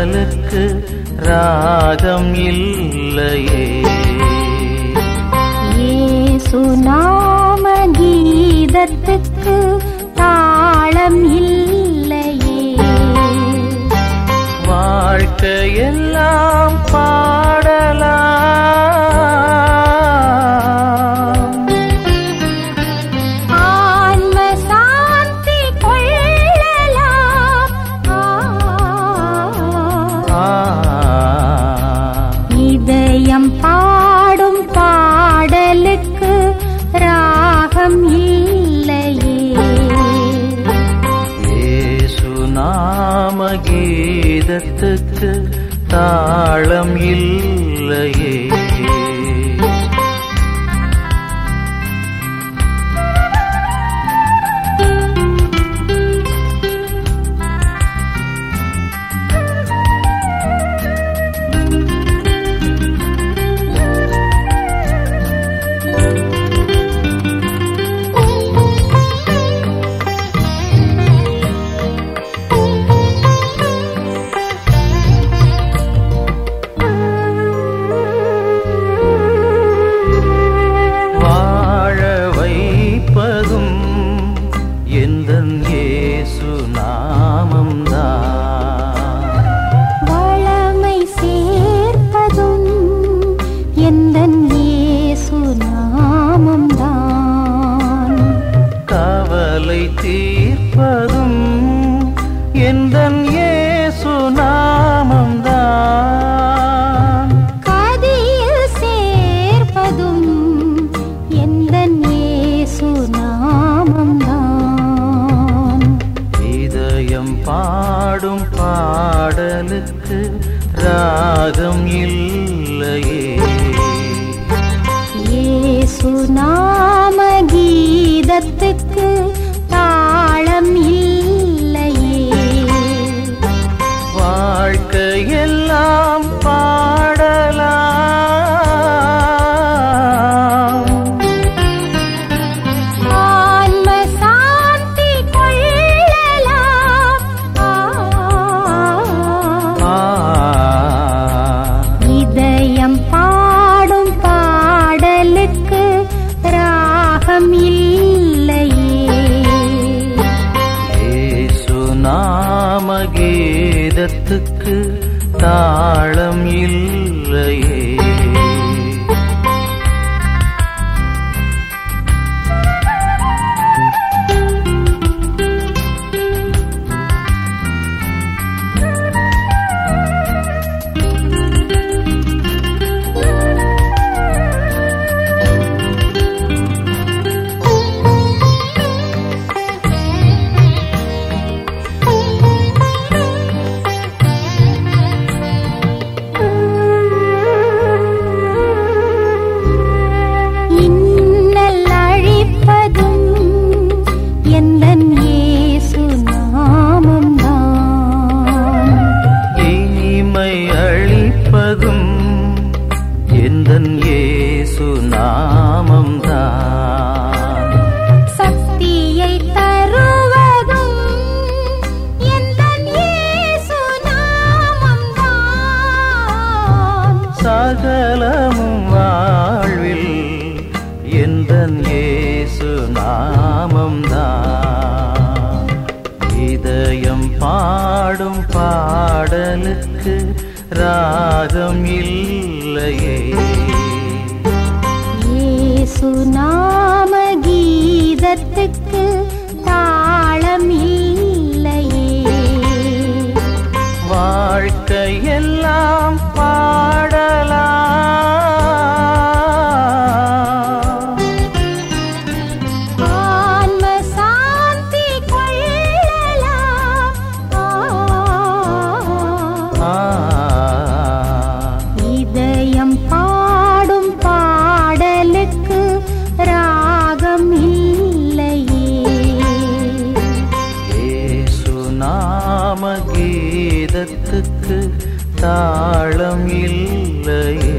பாடலுக்கு ராகம் இல்லையே இயேசு நாம கீதத்துக்கு தாளம் இல்லையே வாழ்க்கையெல்லாம் பாடலாம் ஆன்ம சாந்தி கொள்ளலாம் ஆ, இதயம் பாடும் பாடலுக்கு ராகம் இல்லையே இயேசு நாம கீதத்துக்கு தாளம் இல்லையே வாழ வைப்பதும் எந்தன் இயேசு நாமம்தான் வளமை சேர்ப்பதும் எந்தன் இயேசு நாமம்தான் கவலை தீர்ப்பதும் எந்தன் இயேசு நாமம்தான் கதியில் சேர்ப்பதும் எந்தன் இயேசு நாமம்தான் இதயம் பாடும் பாடலுக்கு ராகம் இல்லையே இயேசு நாம கீதத்துக்கு தாளம் இல்லையே வாழ்க்கையெல்லாம் பாடலாம் ஆன்ம சாந்தி கொள்ளலாம் ஆ, இதயம் பாடும் பாடலுக்கு ராகம் இல்லையே இயேசு நாம கீதத்துக்கு தாளம் இல்லையே இன்னல் அழிப்பதும் எந்தன் இயேசு நாமம்தான் இனிமை அளிப்பதும் எந்தன் இயேசு நாமம்தான் சக்தியை தருவதும் எந்தன் இயேசு நாமம்தான் சகலமும் வாழ்வில் எந்தன் இயேசு நாமம்தான் இதயம் பாடும் பாடலுக்கு ராகம் இல்லையே இயேசு நாம கீதத்துக்கு தாளம் இல்லையே வாழ்க்கையெல்லாம் பாடலாம் ஆன்ம சாந்தி கொள்ளலாம் ஆ, இதயம் பாடும் பாடலுக்கு ராகம் இல்லையே இயேசு நாம கீதத்துக்கு தாளம் இல்லையே